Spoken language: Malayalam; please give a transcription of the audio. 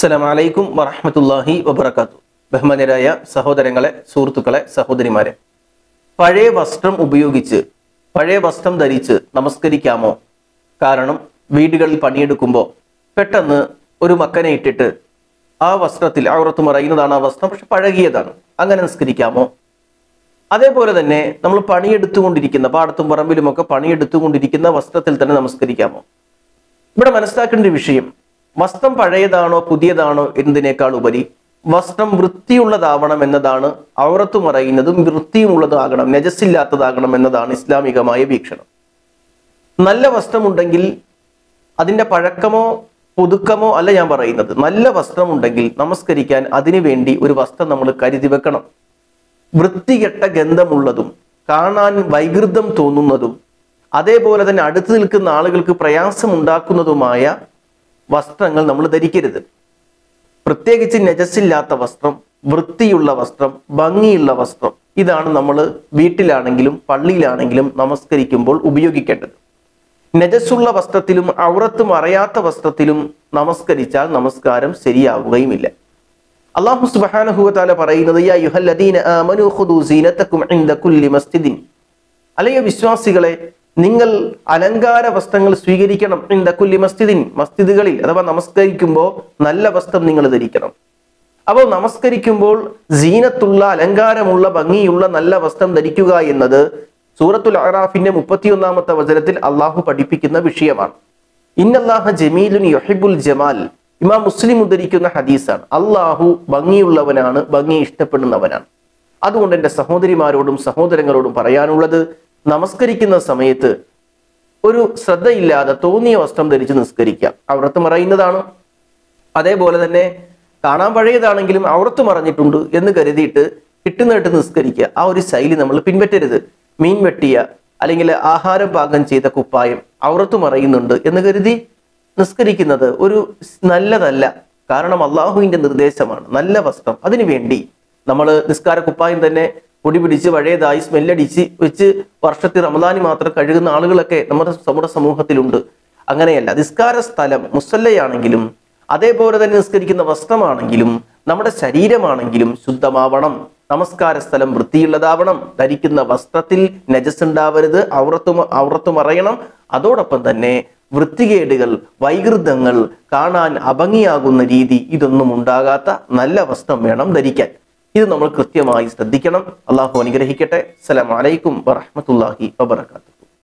അസ്സലാമു അലൈക്കും വറഹ്മത്തുള്ളാഹി വബറകാത്തു ബഹുമാന്യരായ സഹോദരങ്ങളെ സുഹൃത്തുക്കളെ സഹോദരിമാരെ പഴയ വസ്ത്രം ഉപയോഗിച്ച് പഴയ വസ്ത്രം ധരിച്ച് നമസ്കരിക്കാമോ കാരണം വീടുകളിൽ പണിയെടുക്കുമ്പോൾ പെട്ടെന്ന് ഒരു മക്കനെ ഇട്ടിട്ട് ആ വസ്ത്രത്തിൽ ഔറത്ത് മറയുന്നതാണ് ആ വസ്ത്രം പക്ഷെ പഴകിയതാണ് അങ്ങനെ നിസ്കരിക്കാമോ അതേപോലെ തന്നെ നമ്മൾ പണിയെടുത്തുകൊണ്ടിരിക്കുന്ന പാടത്തും പറമ്പിലുമൊക്കെ പണിയെടുത്തുകൊണ്ടിരിക്കുന്ന വസ്ത്രത്തിൽ തന്നെ നമസ്കരിക്കാമോ ഇവിടെ മനസ്സിലാക്കേണ്ട ഒരു വിഷയം വസ്ത്രം പഴയതാണോ പുതിയതാണോ എന്നതിനേക്കാൾ ഉപരി വസ്ത്രം വൃത്തിയുള്ളതാവണം എന്നതാണ് ഔറത്ത് മറയുന്നതും വൃത്തിയുമുള്ളതാകണം നജസ്സില്ലാത്തതാകണം എന്നതാണ് ഇസ്ലാമികമായ വീക്ഷണം നല്ല വസ്ത്രമുണ്ടെങ്കിൽ അതിന്റെ പഴക്കമോ പുതുക്കമോ അല്ല ഞാൻ പറയുന്നത് നല്ല വസ്ത്രമുണ്ടെങ്കിൽ നമസ്കരിക്കാൻ അതിനു വേണ്ടി ഒരു വസ്ത്രം നമ്മൾ കരുതി വെക്കണം വൃത്തികെട്ട ഗന്ധമുള്ളതും കാണാൻ വൈകൃതം തോന്നുന്നതും അതേപോലെ തന്നെ അടുത്ത് നിൽക്കുന്ന ആളുകൾക്ക് പ്രയാസമുണ്ടാക്കുന്നതുമായ വസ്ത്രങ്ങൾ നമ്മൾ ധരിക്കരുത് പ്രത്യേകിച്ച് നജസ്സില്ലാത്ത വസ്ത്രം വൃത്തിയുള്ള വസ്ത്രം ഭംഗിയുള്ള വസ്ത്രം ഇതാണ് നമ്മൾ വീട്ടിലാണെങ്കിലും പള്ളിയിലാണെങ്കിലും നമസ്കരിക്കുമ്പോൾ ഉപയോഗിക്കേണ്ടത് നജസ്സുള്ള വസ്ത്രത്തിലും ഔറത്ത് മറയാത്ത വസ്ത്രത്തിലും നമസ്കരിച്ചാൽ നമസ്കാരം ശരിയാവുകയുമില്ല അള്ളാഹു സുബ്ഹാനഹു വതആല പറയുന്നത് യാ അയ്യുഹല്ലദീന ആമനൂ ഖുദൂ സീനതകും ഇൻദ കുല്ലി മസ്ജിദിൻ അല്ലയോ വിശ്വാസികളെ നിങ്ങൾ അലങ്കാര വസ്ത്രങ്ങൾ സ്വീകരിക്കണം ഇൻദ കുല്ലി മസ്ജിദിൻ മസ്ജിദുകളിൽ അഥവാ നമസ്കരിക്കുമ്പോൾ നല്ല വസ്ത്രം നിങ്ങൾ ധരിക്കണം അപ്പോൾ നമസ്കരിക്കുമ്പോൾ സീനത്തുള്ള അലങ്കാരമുള്ള ഭംഗിയുള്ള നല്ല വസ്ത്രം ധരിക്കുക എന്നത് സൂറത്തുൽ അറാഫിന്റെ മുപ്പത്തിയൊന്നാമത്തെ വചനത്തിൽ അള്ളാഹു പഠിപ്പിക്കുന്ന വിഷയമാണ് ഇന്നല്ലാഹ ജമീലുൻ യൊഹിബുൽ ജമാൽ ഇമാം മുസ്ലിം ഉദ്ധരിക്കുന്ന ഹദീസാണ് അള്ളാഹു ഭംഗിയുള്ളവനാണ് ഭംഗി ഇഷ്ടപ്പെടുന്നവനാണ് അതുകൊണ്ട് എൻ്റെ സഹോദരിമാരോടും സഹോദരങ്ങളോടും പറയാനുള്ളത് നമസ്കരിക്കുന്ന സമയത്ത് ഒരു ശ്രദ്ധയില്ലാതെ തോന്നിയ വസ്ത്രം ധരിച്ച് നിസ്കരിക്കാം അവിടത്ത് മറയുന്നതാണ് അതേപോലെ തന്നെ കാണാൻ പഴയതാണെങ്കിലും അവിടത്ത് മറഞ്ഞിട്ടുണ്ട് എന്ന് കരുതിയിട്ട് കിട്ടുന്നിട്ട് നിസ്കരിക്കുക ആ ഒരു ശൈലി നമ്മൾ പിൻപറ്റരുത് മീൻ വെട്ടിയ അല്ലെങ്കിൽ ആഹാരം പാകം ചെയ്ത കുപ്പായം ഔറത്ത് മറയുന്നുണ്ട് എന്ന് കരുതി നിസ്കരിക്കുന്നത് ഒരു നല്ലതല്ല കാരണം അള്ളാഹുവിന്റെ നിർദ്ദേശമാണ് നല്ല വസ്ത്രം അതിനു വേണ്ടി നമ്മൾ നിസ്കാര കുപ്പായം തന്നെ പൊടി പിടിച്ച് പഴയതായി സ്മെല്ലടിച്ച് വെച്ച് വർഷത്തിൽ റമദാനി മാത്രം കഴുകുന്ന ആളുകളൊക്കെ നമ്മുടെ നമ്മുടെ സമൂഹത്തിലുണ്ട് അങ്ങനെയല്ല നിസ്കാര സ്ഥലം മുസല്ലയാണെങ്കിലും അതേപോലെ തന്നെ നിസ്കരിക്കുന്ന വസ്ത്രമാണെങ്കിലും നമ്മുടെ ശരീരമാണെങ്കിലും ശുദ്ധമാവണം നമസ്കാര സ്ഥലം വൃത്തിയുള്ളതാവണം ധരിക്കുന്ന വസ്ത്രത്തിൽ നജസ് ഉണ്ടാവരുത് ഔറത്തു ഔറത്തു മറയണം അതോടൊപ്പം തന്നെ വൃത്തികേടുകൾ വൈകൃതങ്ങൾ കാണാൻ അഭംഗിയാകുന്ന രീതി ഇതൊന്നും ഉണ്ടാകാത്ത നല്ല വസ്ത്രം വേണം ധരിക്കാൻ ഇത് നമ്മൾ കൃത്യമായി ശ്രദ്ധിക്കണം അള്ളാഹു അനുഗ്രഹിക്കട്ടെ അസ്സലാമു അലൈക്കും വറഹ്മത്തുള്ളാഹി വബറകാതുഹു